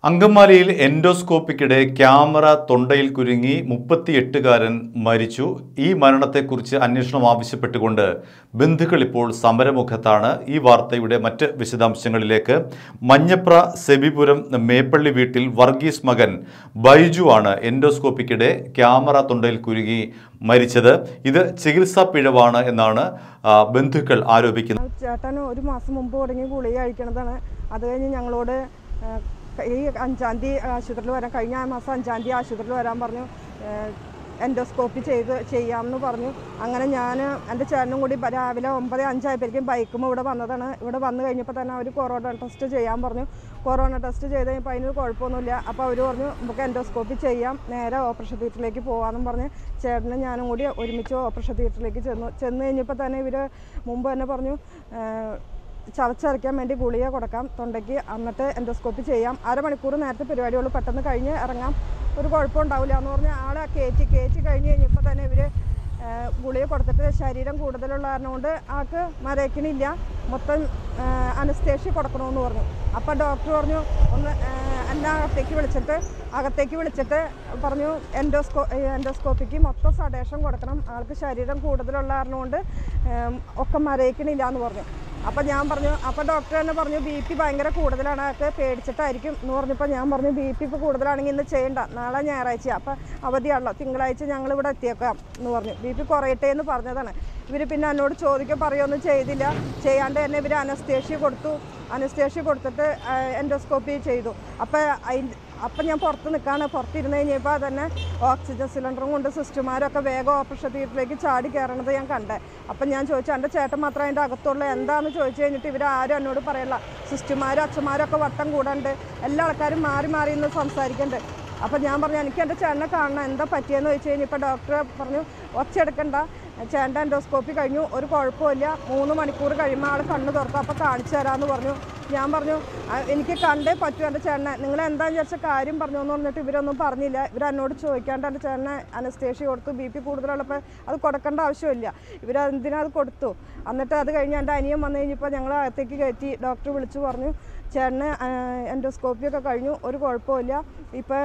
അങ്കമാലിയിൽ എൻഡോസ്കോപ്പിക്കിടെ ക്യാമറ തൊണ്ടയിൽ കുരുങ്ങി മുപ്പത്തിയെട്ടുകാരൻ മരിച്ചു ഈ മരണത്തെക്കുറിച്ച് അന്വേഷണം ആവശ്യപ്പെട്ടുകൊണ്ട് ബന്ധുക്കൾ ഇപ്പോൾ സമരമുഖത്താണ് ഈ വാർത്തയുടെ മറ്റ് വിശദാംശങ്ങളിലേക്ക് മഞ്ഞപ്ര സെബിപുരം മേപ്പള്ളി വീട്ടിൽ വർഗീസ് മകൻ ബൈജു ആണ് എൻഡോസ്കോപ്പിക്കിടെ ക്യാമറ തൊണ്ടയിൽ കുരുങ്ങി മരിച്ചത് ഇത് ചികിത്സാ പിഴവാണ് എന്നാണ് ആ, ബന്ധുക്കൾ ആരോപിക്കുന്നത് ചേട്ടൻ ഒരു മാസം മുമ്പ് തുടങ്ങി ഗുളിക കഴിക്കണതാണ് അത് കഴിഞ്ഞ് ഞങ്ങളോട് ആ, ഈ അഞ്ചാം തീയതി ആശുപത്രിയിൽ വരാൻ കഴിഞ്ഞ മാസം അഞ്ചാം തീയതി ആശുപത്രിയിൽ വരാൻ പറഞ്ഞു എൻഡോസ്കോപ്പി ചെയ്ത് ചെയ്യാമെന്ന് പറഞ്ഞു അങ്ങനെ ഞാൻ എൻ്റെ ചേട്ടനും കൂടി ബ- രാവിലെ ഒമ്പത് അഞ്ചായപ്പോഴേക്കും ബൈക്കും ഇവിടെ വന്നതാണ് ഇവിടെ വന്നു കഴിഞ്ഞപ്പോൾ തന്നെ അവർ കൊറോണ ടെസ്റ്റ് ചെയ്യാൻ പറഞ്ഞു കൊറോണ ടെസ്റ്റ് ചെയ്ത് കഴിഞ്ഞപ്പോൾ അതിന് കുഴപ്പമൊന്നുമില്ല അപ്പോൾ അവർ പറഞ്ഞു നമുക്ക് എൻഡോസ്കോപ്പി ചെയ്യാം നേരെ ഓപ്പറേഷൻ തിയേറ്ററിലേക്ക് പോകാമെന്നും പറഞ്ഞ് ചേട്ടനും ഞാനും കൂടി ഒരുമിച്ച് ഓപ്പറേഷൻ തിയേറ്ററിലേക്ക് ചെന്നു ചെന്ന് കഴിഞ്ഞപ്പോൾ തന്നെ ഇവർ മുമ്പ് തന്നെ പറഞ്ഞു ആ, ചവച്ചരയ്ക്കാൻ വേണ്ടി ഗുളിക കൊടുക്കാം തൊണ്ടയ്ക്ക് എന്നിട്ട് എൻഡോസ്കോപ്പി ചെയ്യാം അരമണിക്കൂർ നേരത്തെ പരിപാടികൾ പെട്ടെന്ന് കഴിഞ്ഞ് ഇറങ്ങാം ഒരു കുഴപ്പം ഉണ്ടാവില്ല എന്ന് പറഞ്ഞ് ആളെ കയറ്റി കയറ്റി കഴിഞ്ഞ് കഴിഞ്ഞപ്പോൾ തന്നെ ഇവർ ഗുളിക കൊടുത്തിട്ട് ശരീരം കൂടുതലുള്ള കാരണം കൊണ്ട് ആൾക്ക് മരയ്ക്കണില്ല മൊത്തം അനസ്തേഷ്യ കൊടുക്കണമെന്ന് പറഞ്ഞു അപ്പോൾ ഡോക്ടർ പറഞ്ഞു ഒന്ന് ആ, എന്നെ അകത്തേക്ക് വിളിച്ചിട്ട് അകത്തേക്ക് വിളിച്ചിട്ട് പറഞ്ഞു എൻഡോസ്കോ എൻഡോസ്കോപ്പിക്ക് മൊത്തം സഡേഷൻ കൊടുക്കണം ആൾക്ക് ശരീരം കൂടുതലുള്ള കാരണം കൊണ്ട് ഏം, ഒക്കെ മരയിക്കണില്ല എന്ന് പറഞ്ഞു അപ്പം ഞാൻ പറഞ്ഞു അപ്പം ഡോക്ടർ തന്നെ പറഞ്ഞു ബി പി ഭയങ്കര കൂടുതലാണ് അതൊക്കെ പേടിച്ചിട്ടായിരിക്കും എന്ന് പറഞ്ഞപ്പോൾ ഞാൻ പറഞ്ഞു ബി പി ഇപ്പോൾ കൂടുതലാണെങ്കിൽ ഇന്ന് ചെയ്യണ്ട നാളെ ഞായറാഴ്ച അപ്പം അവധിയാണല്ലോ തിങ്കളാഴ്ച ഞങ്ങൾ ഇവിടെ എത്തിയേക്കാം എന്ന് പറഞ്ഞു ബി പി കുറയട്ടെ എന്ന് പറഞ്ഞതാണ് ഇവർ പിന്നെ എന്നോട് ചോദിക്കുക പറയുകയൊന്നും ചെയ്തില്ല ചെയ്യാണ്ട് തന്നെ ഇവർ അനസ്തേഷ്യ കൊടുത്തു അനസ്തേഷ്യ കൊടുത്തിട്ട് എൻഡോസ്കോപ്പി ചെയ്തു അപ്പം അതിൻ്റെ അപ്പം ഞാൻ പുറത്ത് നിൽക്കുകയാണ് പുറത്തിരുന്ന് കഴിഞ്ഞപ്പോൾ തന്നെ ഓക്സിജൻ സിലിണ്ടറും കൊണ്ട് സിസ്റ്റർമാരൊക്കെ വേഗം ഓപ്പറേഷൻ തിയേറ്ററിലേക്ക് ചാടി കയറണത് ഞാൻ കണ്ടേ അപ്പം ഞാൻ ചോദിച്ചു എൻ്റെ ചേട്ടൻ മാത്രം അതിൻ്റെ അകത്തുള്ള എന്താണെന്ന് ചോദിച്ചു കഴിഞ്ഞിട്ട് ഇവർ ആരും എന്നോട് പറയല്ല സിസ്റ്റർമാരും അച്ഛന്മാരൊക്കെ വട്ടം കൂടണ്ട് എല്ലാ ആൾക്കാരും മാറി മാറി ഇന്ന് സംസാരിക്കണ്ട് അപ്പം ഞാൻ പറഞ്ഞു എനിക്ക് എൻ്റെ ചേട്ടനെ കാണണം എന്താ പറ്റിയെന്ന് ചോദിച്ചു കഴിഞ്ഞപ്പോൾ ഡോക്ടർ പറഞ്ഞു ഒച്ചെടുക്കണ്ട ചേട്ടൻ എൻഡോസ്കോപ്പി കഴിഞ്ഞു ഒരു കുഴപ്പമില്ല മൂന്ന് മണിക്കൂർ കഴിയുമ്പോൾ ആൾ കണ്ണ് തുറക്കും അപ്പോൾ കാണിച്ചു തരാമെന്ന് പറഞ്ഞു ഞാൻ പറഞ്ഞു "ആ, എനിക്ക് കണ്ടേ പറ്റൂ എൻ്റെ ചേട്ടനെ നിങ്ങൾ എന്താണെന്ന് വിചാരിച്ച കാര്യം പറഞ്ഞു എന്ന് പറഞ്ഞിട്ട് ഇവരൊന്നും പറഞ്ഞില്ല ഇവർ എന്നോട് ചോദിക്കാണ്ട് എൻ്റെ ചേട്ടനെ അനസ്തേഷ്യ കൊടുത്തു ബി പി കൂടുതലുള്ളപ്പോൾ അത് കൊടുക്കേണ്ട ആവശ്യമില്ല ഇവർ എന്തിനാ അത് കൊടുത്തു എന്നിട്ട് അത് കഴിഞ്ഞ് എൻ്റെ അനിയൻ വന്നു കഴിഞ്ഞപ്പോൾ ഞങ്ങൾ അകത്തേക്ക് കയറ്റി ഡോക്ടർ വിളിച്ചു പറഞ്ഞു ചേട്ടന് എൻഡോസ്കോപ്പി ഒക്കെ കഴിഞ്ഞു ഒരു കുഴപ്പമില്ല ഇപ്പോൾ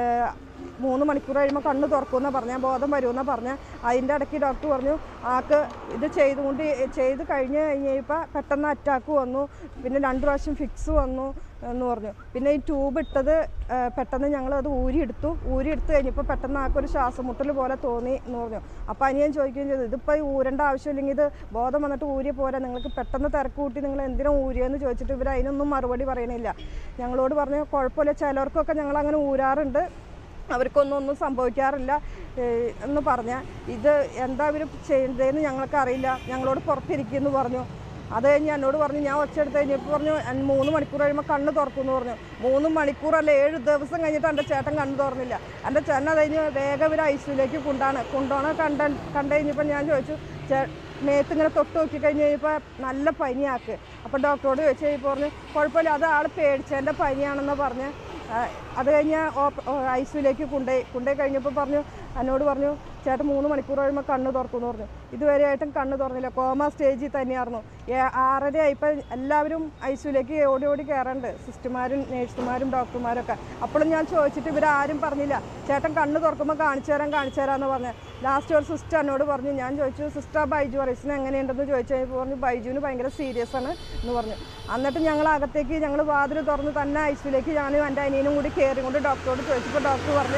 മൂന്ന് മണിക്കൂർ കഴിയുമ്പോൾ കണ്ണ് തുറക്കുമെന്നാണ് പറഞ്ഞാൽ ബോധം വരുമെന്നാണ് പറഞ്ഞാൽ അതിൻ്റെ ഇടയ്ക്ക് ഡോക്ടർ പറഞ്ഞു ആൾക്ക് ഇത് ചെയ്തുകൊണ്ട് ചെയ്ത് കഴിഞ്ഞ് കഴിഞ്ഞപ്പോൾ പെട്ടെന്ന് അറ്റാക്ക് വന്നു പിന്നെ രണ്ട് പ്രാവശ്യം ഫിക്സ് വന്നു എന്ന് പറഞ്ഞു പിന്നെ ഈ ട്യൂബ് ഇട്ടത് ആ, പെട്ടെന്ന് ഞങ്ങൾ അത് ഊരിയെടുത്തു ഊരിയെടുത്ത് കഴിഞ്ഞപ്പോൾ പെട്ടെന്ന് ആൾക്കൊരു ശ്വാസമുട്ടൽ പോലെ തോന്നി എന്ന് പറഞ്ഞു അപ്പോൾ അനിയൻ ചോദിക്കുകയും ചെയ്തു ഇതിപ്പോൾ ഈ ഊരേണ്ട ആവശ്യമില്ലെങ്കിൽ ഇത് ബോധം വന്നിട്ട് ഊരിയ പോരാ നിങ്ങൾക്ക് പെട്ടെന്ന് തിരക്ക് കൂട്ടി നിങ്ങൾ എന്തിനാ ഊരിയെന്ന് ചോദിച്ചിട്ട് ഇവർ അതിനൊന്നും മറുപടി പറയണില്ല ഞങ്ങളോട് പറഞ്ഞു കുഴപ്പമില്ല ചിലർക്കൊക്കെ ഞങ്ങൾ അങ്ങനെ ഊരാറുണ്ട് അവർക്കൊന്നും ഒന്നും സംഭവിക്കാറില്ല ഏഹ് എന്ന് പറഞ്ഞ ഇത് എന്താ ഇവർ ചെയ്തതെന്ന് ഞങ്ങൾക്ക് അറിയില്ല ഞങ്ങളോട് പുറത്തിരിക്കുമെന്ന് പറഞ്ഞു അത് കഴിഞ്ഞ് എന്നോട് പറഞ്ഞു ഞാൻ ഒച്ചെടുത്ത് കഴിഞ്ഞപ്പോൾ പറഞ്ഞു "അൻ മൂന്ന് മണിക്കൂർ കഴിയുമ്പോൾ കണ്ണ് തുറക്കുമെന്ന് പറഞ്ഞു മൂന്ന് മണിക്കൂറല്ല ഏഴ് ദിവസം കഴിഞ്ഞിട്ട് എൻ്റെ ചേട്ടൻ കണ്ണ് തുറന്നില്ല എൻ്റെ ചേട്ടൻ അത് കഴിഞ്ഞ് വേഗം ഇവർ ഐസിയിലേക്ക് കൊണ്ടാണ് കൊണ്ടുപോകണ കണ്ട കണ്ടു കഴിഞ്ഞപ്പോൾ ഞാൻ ചോദിച്ചു ചേ മേത്ത് ഇങ്ങനെ തൊട്ട് നോക്കി കഴിഞ്ഞ് കഴിഞ്ഞപ്പോൾ നല്ല പനിയാക്ക് അപ്പോൾ ഡോക്ടറോട് ചോദിച്ചു കഴിഞ്ഞപ്പോൾ പറഞ്ഞു കുഴപ്പമില്ല അത് ആൾ പേടിച്ചതിൻ്റെ പനിയാണെന്ന് പറഞ്ഞ് ആ, അത് കഴിഞ്ഞ് ഐ സിയിലേക്ക് കൊണ്ടുപോയി കൊണ്ടുപോയി കഴിഞ്ഞപ്പോൾ പറഞ്ഞു എന്നോട് പറഞ്ഞു ചേട്ടൻ മൂന്ന് മണിക്കൂർ കഴിയുമ്പോൾ കണ്ണ് തുറക്കുമെന്ന് പറഞ്ഞു ഇതുവരെയായിട്ടും കണ്ണ് തുറന്നില്ല കോമ സ്റ്റേജിൽ തന്നെയായിരുന്നു ഏ- ആറര ആയപ്പോൾ എല്ലാവരും ഐ സിയിലേക്ക് ഓടി ഓടി കയറണ്ട് സിസ്റ്റർമാരും നേഴ്സുമാരും ഡോക്ടർമാരൊക്കെ അപ്പോഴും ഞാൻ ചോദിച്ചിട്ട് ഇവരാരും പറഞ്ഞില്ല ചേട്ടൻ കണ്ണ് തുറക്കുമ്പോൾ കാണിച്ചു തരാം കാണിച്ചു തരാമെന്ന് പറഞ്ഞു ലാസ്റ്റ് ഒരു സിസ്റ്റർ എന്നോട് പറഞ്ഞു ഞാൻ ചോദിച്ചു സിസ്റ്റർ ബൈജു റൈസിന് എങ്ങനെയുണ്ടെന്ന് ചോദിച്ചു കഴിഞ്ഞപ്പോൾ പറഞ്ഞു ബൈജുവിന് ഭയങ്കര സീരിയസ് ആണ് എന്ന് പറഞ്ഞു എന്നിട്ട് ഞങ്ങൾ അകത്തേക്ക് ഞങ്ങൾ വാതിൽ തുറന്ന് തന്നെ ഐ സിയിലേക്ക് ഞാനും എൻ്റെ അനിയനും കൂടി കയറി കൊണ്ട് ഡോക്ടറോട് ചോദിച്ചപ്പോൾ ഡോക്ടർ പറഞ്ഞു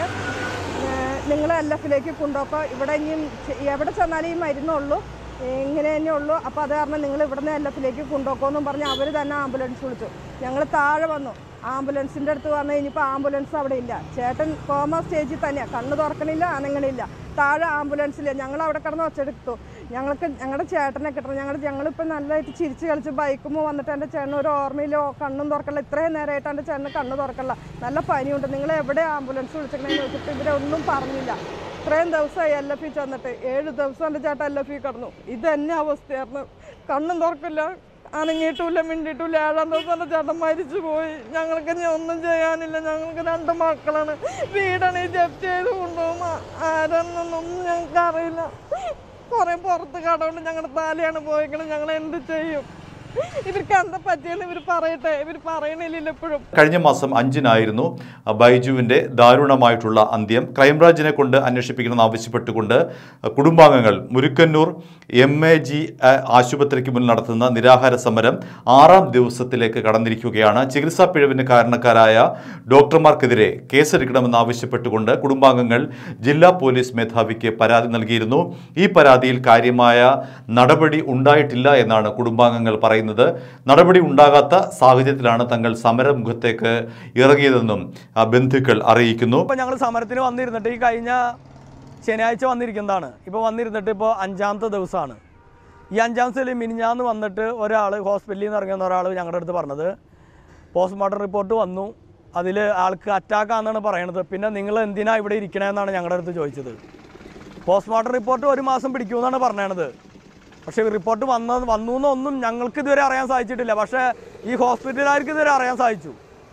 നിങ്ങൾ എൽ എഫിലേക്ക് കൊണ്ടുപോക്കോ ഇവിടെ ഇനിയും ചെ- എവിടെ ചെന്നാലും ഈ മരുന്നുള്ളൂ ഇങ്ങനെ തന്നെ ഉള്ളൂ അപ്പോൾ അത് കാരണം നിങ്ങൾ ഇവിടുന്ന് എൽ എഫിലേക്ക് കൊണ്ടുപോക്കോന്നും പറഞ്ഞ് അവർ തന്നെ ആംബുലൻസ് വിളിച്ചു ഞങ്ങൾ താഴെ വന്നു ആംബുലൻസിൻ്റെ അടുത്ത് വന്നു കഴിഞ്ഞപ്പോൾ ആംബുലൻസ് അവിടെ ഇല്ല ചേട്ടൻ കോമ സ്റ്റേജിൽ തന്നെയാണ് കണ്ണ് തുറക്കണില്ല അനങ്ങണില്ല താഴെ ആംബുലൻസില്ല ഞങ്ങൾ അവിടെ കിടന്ന് ഒച്ചെടുത്തു ഞങ്ങൾക്ക് ഞങ്ങളുടെ ചേട്ടനെ കിട്ടണം ഞങ്ങൾ ഞങ്ങളിപ്പോൾ നല്ലതായിട്ട് ചിരിച്ച് കളിച്ച് ബൈക്കുമ്പോൾ വന്നിട്ട് എൻ്റെ ചേട്ടന് ഒരു ഓർമ്മയിലോ കണ്ണും തുറക്കല്ല ഇത്രയും നേരമായിട്ട് എൻ്റെ ചേട്ടന് കണ്ണ് തുറക്കല്ല നല്ല പനിയുണ്ട് നിങ്ങൾ എവിടെ ആംബുലൻസ് വിളിച്ചിട്ടുണ്ടെന്ന് ചോദിച്ചിട്ട് ഇവരൊന്നും പറഞ്ഞില്ല ഇത്രയും ദിവസമായി എൽ എഫ് ഇ ചെന്നിട്ട് ഏഴ് ദിവസം എൻ്റെ ചേട്ടൻ എൽ എഫ് ഇ കിടന്നു ഇത് തന്നെ അവസ്ഥയായിരുന്നു കണ്ണും തുറക്കില്ല അനങ്ങിയിട്ടില്ല മിണ്ടിയിട്ടില്ല ഏഴാം ദിവസം എൻ്റെ ചേട്ടൻ മരിച്ചു പോയി ഞങ്ങൾക്ക് ഇനി ഒന്നും ചെയ്യാനില്ല ഞങ്ങൾക്ക് രണ്ട് മക്കളാണ് വീടാണ് ഈ ജപ്തി ചെയ്ത് കൊണ്ടുപോകും ആരെന്നൊന്നും ഞങ്ങൾക്ക് അറിയില്ല കുറേ പുറത്ത് കടകൊണ്ട് ഞങ്ങളുടെ താലിയാണ് പോയിക്കണം ഞങ്ങൾ എന്ത് ചെയ്യും ഇവർക്ക് എന്താ പറ്റിയെന്ന് ഇവർ പറയട്ടെ ഇവർ പറയണില്ലല്ലോ ഇപ്പോഴും കഴിഞ്ഞ മാസം അഞ്ചിനായിരുന്നു ബൈജുവിൻ്റെ ദാരുണമായിട്ടുള്ള അന്ത്യം ക്രൈംബ്രാഞ്ചിനെ കൊണ്ട് അന്വേഷിപ്പിക്കണമെന്ന് ആവശ്യപ്പെട്ടുകൊണ്ട് കുടുംബാംഗങ്ങൾ മുരുക്കന്നൂർ എം എ ജി ആശുപത്രിക്ക് മുന്നിൽ നടത്തുന്ന നിരാഹാര സമരം ആറാം ദിവസത്തിലേക്ക് കടന്നിരിക്കുകയാണ് ചികിത്സാ പിഴവിന് കാരണക്കാരായ ഡോക്ടർമാർക്കെതിരെ കേസെടുക്കണമെന്ന് ആവശ്യപ്പെട്ടുകൊണ്ട് കുടുംബാംഗങ്ങൾ ജില്ലാ പോലീസ് മേധാവിക്ക് പരാതി നൽകിയിരുന്നു ഈ പരാതിയിൽ കാര്യമായ നടപടി ഉണ്ടായിട്ടില്ല എന്നാണ് കുടുംബാംഗങ്ങൾ പറയുന്നത് നടപടി ഉണ്ടാകാത്ത സാഹചര്യത്തിലാണ് തങ്ങൾ സമരമുഖത്തേക്ക് ഇറങ്ങിയതെന്നും ആ, ബന്ധുക്കൾ അറിയിക്കുന്നു ഇപ്പോൾ ഞങ്ങൾ സമരത്തിന് വന്നിരുന്നിട്ട് ഈ കഴിഞ്ഞ ശനിയാഴ്ച വന്നിരിക്കുന്നതാണ് ഇപ്പോൾ വന്നിരുന്നിട്ട് ഇപ്പോൾ അഞ്ചാമത്തെ ദിവസമാണ് ഈ അഞ്ചാം ദിവസത്തിൽ മിനിഞ്ഞാന്ന് വന്നിട്ട് ഒരാൾ ഹോസ്പിറ്റലിൽ നിന്ന് ഇറങ്ങുന്ന ഒരാൾ ഞങ്ങളുടെ അടുത്ത് പറഞ്ഞത് പോസ്റ്റ്മോർട്ടം റിപ്പോർട്ട് വന്നു അതിൽ ആൾക്ക് അറ്റാക്കാണെന്നാണ് പറയണത് പിന്നെ നിങ്ങൾ എന്തിനാ ഇവിടെ ഇരിക്കണമെന്നാണ് ഞങ്ങളുടെ അടുത്ത് ചോദിച്ചത് പോസ്റ്റ്മോർട്ടം റിപ്പോർട്ട് ഒരു മാസം പിടിക്കുമെന്നാണ് പറഞ്ഞത് പക്ഷേ റിപ്പോർട്ട് വന്ന വന്നു എന്നൊന്നും ഞങ്ങൾക്ക് ഇതുവരെ അറിയാൻ സാധിച്ചിട്ടില്ല പക്ഷേ ഈ ഹോസ്പിറ്റലുകാർക്ക് ഇതുവരെ അറിയാൻ സാധിച്ചു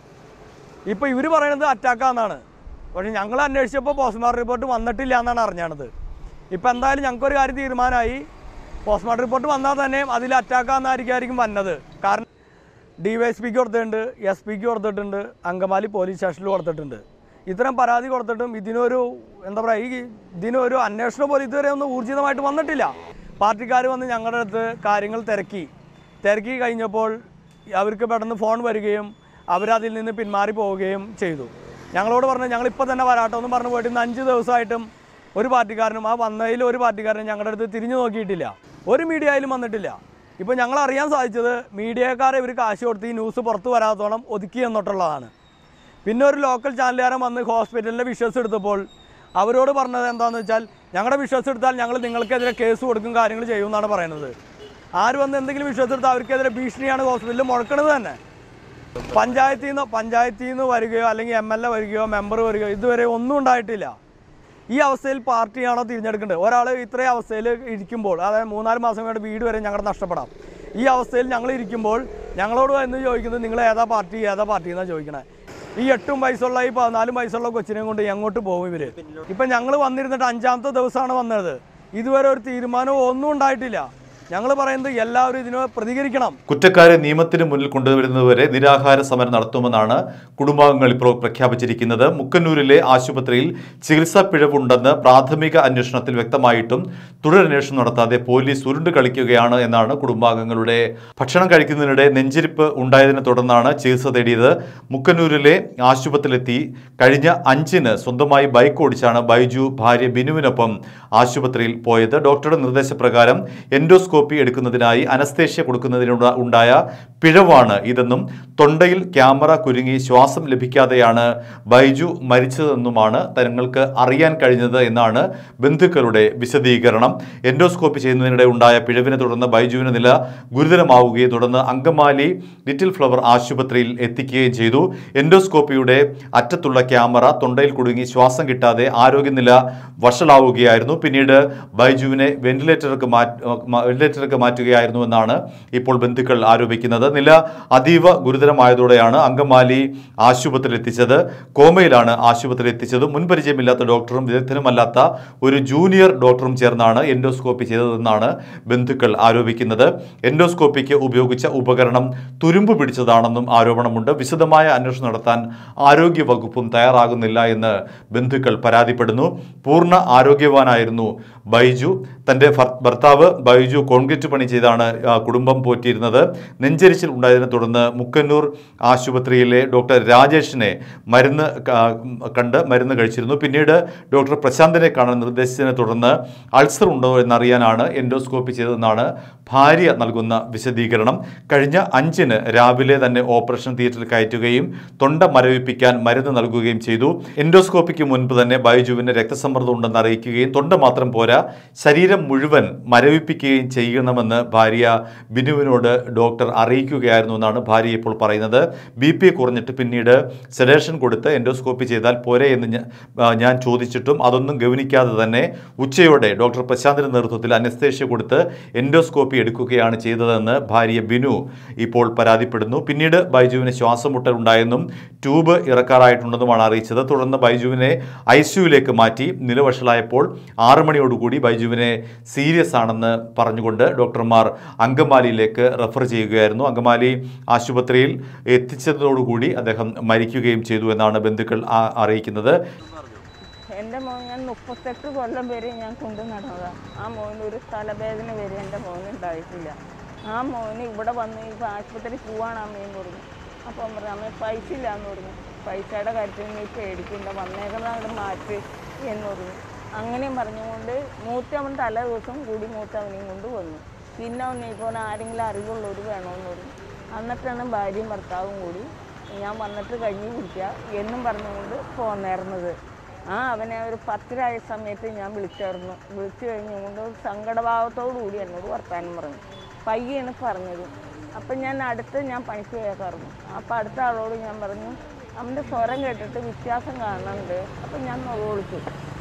ഇപ്പോൾ ഇവർ പറയുന്നത് അറ്റാക്കാന്നാണ് പക്ഷേ ഞങ്ങൾ അന്വേഷിച്ചപ്പോൾ പോസ്റ്റ്മോർട്ടം റിപ്പോർട്ട് വന്നിട്ടില്ല എന്നാണ് അറിഞ്ഞത് ഇപ്പോൾ എന്തായാലും ഞങ്ങൾക്കൊരു കാര്യം തീരുമാനമായി പോസ്റ്റ്മോർട്ടം റിപ്പോർട്ട് വന്നാൽ തന്നെ അതിൽ അറ്റാക്കാന്നായിരിക്കും വന്നത് കാരണം ഡി വൈ എസ് പിക്ക് കൊടുത്തിട്ടുണ്ട് എസ് പിക്ക് കൊടുത്തിട്ടുണ്ട് അങ്കമാലി പോലീസ് സ്റ്റേഷനിൽ കൊടുത്തിട്ടുണ്ട് ഇത്തരം പരാതി കൊടുത്തിട്ടും ഇതിനൊരു എന്താ പറയുക ഈ ഇതിനൊരു അന്വേഷണം പോലും ഇതുവരെ ഒന്നും ഊർജിതമായിട്ട് വന്നിട്ടില്ല പാർട്ടിക്കാർ വന്ന് ഞങ്ങളുടെ അടുത്ത് കാര്യങ്ങൾ തിരക്കി തിരക്കി കഴിഞ്ഞപ്പോൾ അവർക്ക് പെട്ടെന്ന് ഫോൺ വരികയും അവരതിൽ നിന്ന് പിന്മാറി പോവുകയും ചെയ്തു ഞങ്ങളോട് പറഞ്ഞു ഞങ്ങളിപ്പോൾ തന്നെ വരാട്ടോ എന്ന് പറഞ്ഞു പോയിട്ട് ഇന്ന് അഞ്ച് ദിവസമായിട്ടും ഒരു പാർട്ടിക്കാരനും ആ വന്നതിൽ ഒരു പാർട്ടിക്കാരനും ഞങ്ങളുടെ അടുത്ത് തിരിഞ്ഞു നോക്കിയിട്ടില്ല ഒരു മീഡിയയിലും വന്നിട്ടില്ല ഇപ്പോൾ ഞങ്ങൾ അറിയാൻ സാധിച്ചത് മീഡിയക്കാരെ ഇവർ കാശ് കൊടുത്ത് ഈ ന്യൂസ് പുറത്ത് വരാത്തോളം ഒതുക്കി എന്നിട്ടുള്ളതാണ് പിന്നെ ഒരു ലോക്കൽ ചാനലുകാരൻ വന്ന് ഹോസ്പിറ്റലിൻ്റെ വിഷ്വൽസ് എടുത്തപ്പോൾ അവരോട് പറഞ്ഞത് എന്താണെന്ന് വെച്ചാൽ ഞങ്ങളുടെ വിഷ്വൽസ് എടുത്താൽ ഞങ്ങൾ നിങ്ങൾക്കെതിരെ കേസ് കൊടുക്കും കാര്യങ്ങൾ ചെയ്യും എന്നാണ് പറയുന്നത് ആര് വന്ന് എന്തെങ്കിലും വിഷ്വൽസ് എടുത്താൽ അവർക്കെതിരെ ഭീഷണിയാണ് ഹോസ്പിറ്റലിൽ മുഴക്കണത് തന്നെ പഞ്ചായത്തിൽ നിന്ന് പഞ്ചായത്തിൽ നിന്ന് വരികയോ അല്ലെങ്കിൽ എം എൽ എ വരികയോ മെമ്പർ വരികയോ ഇതുവരെ ഒന്നും ഉണ്ടായിട്ടില്ല ഈ അവസ്ഥയിൽ പാർട്ടിയാണോ തിരഞ്ഞെടുക്കേണ്ടത് ഒരാൾ ഇത്രയും അവസ്ഥയിൽ ഇരിക്കുമ്പോൾ അതായത് മൂന്നാല് മാസം കൊണ്ട് വീട് വരെ ഞങ്ങളുടെ നഷ്ടപ്പെടാം ഈ അവസ്ഥയിൽ ഞങ്ങൾ ഇരിക്കുമ്പോൾ ഞങ്ങളോട് എന്ന് ചോദിക്കുന്നത് നിങ്ങൾ ഏതാ പാർട്ടി ഏതാ പാർട്ടി എന്നാണ് ചോദിക്കണേ ഈ എട്ടും വയസ്സുള്ള ഈ പതിനാലും വയസ്സുള്ള കൊച്ചിനെയും കൊണ്ട് എങ്ങോട്ട് പോകും ഇവർ ഇപ്പം ഞങ്ങൾ വന്നിരുന്നിട്ട് അഞ്ചാമത്തെ ദിവസമാണ് വന്നത് ഇതുവരെ ഒരു തീരുമാനവും ഒന്നും ഉണ്ടായിട്ടില്ല ഞങ്ങൾ പറയുന്നത് എല്ലാവരും ഇതിനെ പ്രതികരിക്കണം കുറ്റക്കാരെ നിയമത്തിന് മുന്നിൽ കൊണ്ടുവരുന്നതുവരെ നിരാഹാര സമരം നടത്തുമെന്നാണ് കുടുംബാംഗങ്ങൾ ഇപ്പോൾ പ്രഖ്യാപിച്ചിരിക്കുന്നത് മുക്കന്നൂരിലെ ആശുപത്രിയിൽ ചികിത്സാ പിഴവുണ്ടെന്ന് പ്രാഥമിക അന്വേഷണത്തിൽ വ്യക്തമായിട്ടും തുടരന്വേഷണം നടത്താതെ പോലീസ് ഉരുണ്ട് കളിക്കുകയാണ് എന്നാണ് കുടുംബാംഗങ്ങളുടെ ഭക്ഷണം കഴിക്കുന്നതിനിടെ നെഞ്ചിരിപ്പ് ഉണ്ടായതിനെ തുടർന്നാണ് ചികിത്സ തേടിയത് മുക്കന്നൂരിലെ ആശുപത്രിയിലെത്തി കഴിഞ്ഞ അഞ്ചിന് സ്വന്തമായി ബൈക്ക് ഓടിച്ചാണ് ബൈജു ഭാര്യ ബിനുവിനൊപ്പം ആശുപത്രിയിൽ പോയത് ഡോക്ടറുടെ നിർദ്ദേശപ്രകാരം എൻഡോസ്കോപ്പി എടുക്കുന്നതിനായി അനസ്തേഷ്യ കൊടുക്കുന്നതിനുള്ള ഉണ്ടായ പിഴവാണ് ഇതെന്നും തൊണ്ടയിൽ ക്യാമറ കുരുങ്ങി ശ്വാസം ലഭിക്കാതെയാണ് ബൈജു മരിച്ചതെന്നുമാണ് തങ്ങൾക്ക് അറിയാൻ കഴിഞ്ഞത് എന്നാണ് ബന്ധുക്കളുടെ വിശദീകരണം എൻഡോസ്കോപ്പി ചെയ്യുന്നതിനിടെ ഉണ്ടായ പിഴവിനെ തുടർന്ന് ബൈജുവിന് നില ഗുരുതരമാവുകയും തുടർന്ന് അങ്കമാലി ലിറ്റിൽ ഫ്ലവർ ആശുപത്രിയിൽ എത്തിക്കുകയും ചെയ്തു എൻഡോസ്കോപ്പിയുടെ അറ്റത്തുള്ള ക്യാമറ തൊണ്ടയിൽ കുടുങ്ങി ശ്വാസം കിട്ടാതെ ആരോഗ്യനില വഷളാവുകയായിരുന്നു പിന്നീട് ബൈജുവിനെ വെന്റിലേറ്റർക്ക് മാറ്റ വെന്റിലേറ്റർക്ക് മാറ്റുകയായിരുന്നു എന്നാണ് ഇപ്പോൾ ബന്ധുക്കൾ ആരോപിക്കുന്നത് നില അതീവ ഗുരുതരമായതോടെയാണ് അങ്കമാലി ആശുപത്രിയിൽ എത്തിച്ചത് കോമയിലാണ് ആശുപത്രിയിൽ എത്തിച്ചത് മുൻപരിചയമില്ലാത്ത ഡോക്ടറും വിദഗ്ധനുമല്ലാത്ത ഒരു ജൂനിയർ ഡോക്ടറും ചേർന്നാണ് എൻഡോസ്കോപ്പി ചെയ്തതെന്നാണ് ബന്ധുക്കൾ ആരോപിക്കുന്നത് എൻഡോസ്കോപ്പിക്ക് ഉപയോഗിച്ച ഉപകരണം തുരുമ്പ് പിടിച്ചതാണെന്നും ആരോപണമുണ്ട് വിശദമായ അന്വേഷണം നടത്താൻ ആരോഗ്യ വകുപ്പും തയ്യാറാകുന്നില്ല എന്ന് ബന്ധുക്കൾ പരാതിപ്പെടുന്നു പൂർണ്ണ ആരോഗ്യവാനായിരുന്നു ബൈജു തൻ്റെ ഭർ- ഭർത്താവ് ബൈജു കോൺക്രീറ്റ് പണി ചെയ്താണ് ആ, കുടുംബം പോറ്റിയിരുന്നത് നെഞ്ചരിച്ചിൽ ഉണ്ടായതിനെ തുടർന്ന് മുക്കന്നൂർ ആശുപത്രിയിലെ ഡോക്ടർ രാജേഷിനെ മരുന്ന് ക- കണ്ട് മരുന്ന് കഴിച്ചിരുന്നു പിന്നീട് ഡോക്ടർ പ്രശാന്തിനെ കാണാൻ നിർദ്ദേശിച്ചതിനെ തുടർന്ന് അൾസർ ഉണ്ടോ എന്നറിയാനാണ് എൻഡോസ്കോപ്പി ചെയ്തതെന്നാണ് ഭാര്യ നൽകുന്ന വിശദീകരണം കഴിഞ്ഞ അഞ്ചിന് രാവിലെ തന്നെ ഓപ്പറേഷൻ തിയേറ്ററിൽ കയറ്റുകയും തൊണ്ട മരവിപ്പിക്കാൻ മരുന്ന് നൽകുകയും ചെയ്തു എൻഡോസ്കോപ്പിക്ക് മുൻപ് തന്നെ ബൈജുവിന് രക്തസമ്മർദ്ദം ഉണ്ടെന്ന് അറിയിക്കുകയും തൊണ്ട മാത്രം പോരാ ശരീരം മുഴുവൻ മരവിപ്പിക്കുകയും ചെയ്യണമെന്ന് ഭാര്യ ബിനുവിനോട് ഡോക്ടർ അറിയിക്കുകയായിരുന്നു എന്നാണ് ഭാര്യ ഇപ്പോൾ പറയുന്നത് ബി പി കുറഞ്ഞിട്ട് പിന്നീട് സെഡേഷൻ കൊടുത്ത് എൻഡോസ്കോപ്പി ചെയ്താൽ പോരെ എന്ന് ഞ- ആ, ഞാൻ ചോദിച്ചിട്ടും അതൊന്നും ഗവനിക്കാതെ തന്നെ ഉച്ചയോടെ ഡോക്ടർ പ്രശാന്തിന്റെ നേതൃത്വത്തിൽ അനസ്തേഷ്യ കൊടുത്ത് എൻഡോസ്കോപ്പി എടുക്കുകയാണ് ചെയ്തതെന്ന് ഭാര്യ ബിനു ഇപ്പോൾ പരാതിപ്പെടുന്നു പിന്നീട് ബൈജുവിന് ശ്വാസമുട്ടൽ ഉണ്ടായെന്നും ട്യൂബ് ഇറക്കാറായിട്ടുണ്ടെന്നുമാണ് അറിയിച്ചത് തുടർന്ന് ബൈജുവിനെ ഐ സിയുലേക്ക് മാറ്റി നിലവഷളായപ്പോൾ ആറ് മണിയോടുകൂടി ബൈജുവിനെ സീരിയസ് ആണെന്ന് പറഞ്ഞുകൊണ്ട് ആവശ്യപ്പെട്ടുകൊണ്ട് ഡോക്ടർമാർ അങ്കമാലിയിലേക്ക് റെഫർ ചെയ്യുകയായിരുന്നു അങ്കമാലി ആശുപത്രിയിൽ എത്തിച്ചതോടുകൂടി അദ്ദേഹം മരിക്കുകയും ചെയ്തു എന്നാണ് ബന്ധുക്കൾ ആ- അറിയിക്കുന്നത് എൻ്റെ മോൻ ഞാൻ മുപ്പത്തെട്ട് കൊല്ലം വരെ ഞാൻ കൊണ്ടു നടന്നതാണ് ആ മോന് ഒരു തലവേദന വരെ എൻ്റെ മോന് ഉണ്ടായിട്ടില്ല ആ മോന് ഇവിടെ വന്ന് ഇപ്പോൾ ആശുപത്രി പോവാണ് അമ്മയെന്ന് പറഞ്ഞു അപ്പം പറഞ്ഞു അമ്മ പൈസ ഇല്ല എന്ന് പറഞ്ഞു പൈസയുടെ കാര്യത്തിൽ നീ പേടിക്കണ്ട വന്നേക്കുന്നത് അങ്ങോട്ട് മാറ്റി എന്ന് പറഞ്ഞു അങ്ങനെയും പറഞ്ഞുകൊണ്ട് മൂത്തവൻ തലേ ദിവസം കൂടി മൂത്തവനെയും കൊണ്ട് വന്നു പിന്നെ അവൻ ഇപ്പോൾ ആരെങ്കിലും അറിവുള്ളവർ വേണമെന്ന് പറഞ്ഞു എന്നിട്ടാണ് ഭാര്യയും ഭർത്താവും കൂടി ഞാൻ വന്നിട്ട് കഞ്ഞി കുടിക്കുക എന്നും പറഞ്ഞുകൊണ്ട് പോന്നേർന്നത് ആ അവനെ ഒരു പത്തിരായ സമയത്ത് ഞാൻ വിളിച്ചായിരുന്നു വിളിച്ചു കഴിഞ്ഞുകൊണ്ട് സങ്കടഭാവത്തോടു കൂടി എന്നോട് വർത്താനം പറഞ്ഞു പയ്യാണ് പറഞ്ഞത് അപ്പം ഞാൻ അടുത്ത് ഞാൻ പണിക്ക് പോയേക്കായിരുന്നു അപ്പം അടുത്ത ആളോട് ഞാൻ പറഞ്ഞു അവൻ്റെ സ്വരം കേട്ടിട്ട് വ്യത്യാസം കാണുന്നുണ്ട് അപ്പം ഞാൻ നൊളിച്ചു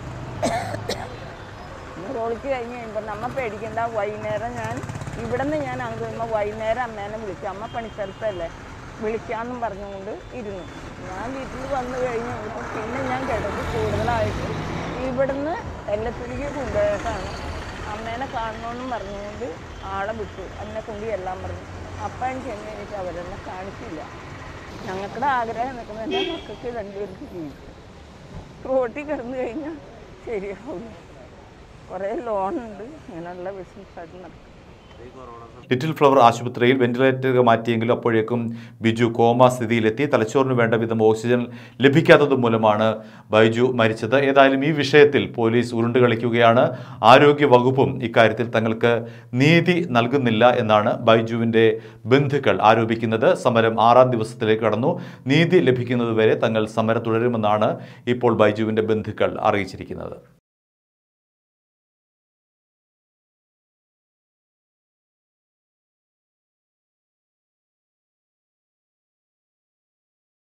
റോളിക്ക് കഴിഞ്ഞ് കഴിയുമ്പോൾ നമ്മ പേടിക്കണ്ട വൈകുന്നേരം ഞാൻ ഇവിടെ നിന്ന് ഞാൻ അങ്ങ് വരുമ്പോൾ വൈകുന്നേരം അമ്മേനെ വിളിച്ചു അമ്മ പണിസ്ഥലത്തല്ലേ വിളിക്കാമെന്നും പറഞ്ഞുകൊണ്ട് ഇരുന്നു ഞാൻ വീട്ടിൽ വന്നു കഴിഞ്ഞ് കഴിഞ്ഞപ്പോൾ പിന്നെ ഞാൻ കിടന്ന് കൂടുതലായിട്ട് ഇവിടുന്ന് എല്ലത്തിരിക്ക് കൊണ്ടുപോയിട്ടാണ് അമ്മേനെ കാണണമെന്നും പറഞ്ഞുകൊണ്ട് ആളെ വിട്ടു എന്നെ കൊണ്ട് എല്ലാം പറഞ്ഞു അപ്പം ചെന്ന് എനിക്ക് അവരെന്നെ കാണിച്ചില്ല ഞങ്ങളുടെ ആഗ്രഹം നിൽക്കുന്നത് എൻ്റെ മക്കൾക്ക് രണ്ടുപേർക്ക് ജീവിക്കും റോട്ടിൽ കിടന്നു കഴിഞ്ഞാൽ ശരിയാവില്ല കുറേ ലോണുണ്ട് ഇങ്ങനെയുള്ള ബിസിനസ്സായിട്ട് നടക്കും ലിറ്റിൽ ഫ്ലവർ ആശുപത്രിയിൽ വെന്റിലേറ്റർ മാറ്റിയെങ്കിലും അപ്പോഴേക്കും ബിജു കോമ സ്ഥിതിയിലെത്തി തലച്ചോറിന് വേണ്ട വിധം ഓക്സിജൻ ലഭിക്കാത്തത് മൂലമാണ് ബൈജു മരിച്ചത് ഏതായാലും ഈ വിഷയത്തിൽ പോലീസ് ഉരുണ്ട് കളിക്കുകയാണ് ആരോഗ്യ വകുപ്പും ഇക്കാര്യത്തിൽ തങ്ങൾക്ക് നീതി നൽകുന്നില്ല എന്നാണ് ബൈജുവിൻ്റെ ബന്ധുക്കൾ ആരോപിക്കുന്നത് സമരം ആറാം ദിവസത്തിലേക്ക് കടന്നു നീതി ലഭിക്കുന്നതുവരെ തങ്ങൾ സമരം തുടരുമെന്നാണ് ഇപ്പോൾ ബൈജുവിൻ്റെ ബന്ധുക്കൾ അറിയിച്ചിരിക്കുന്നത്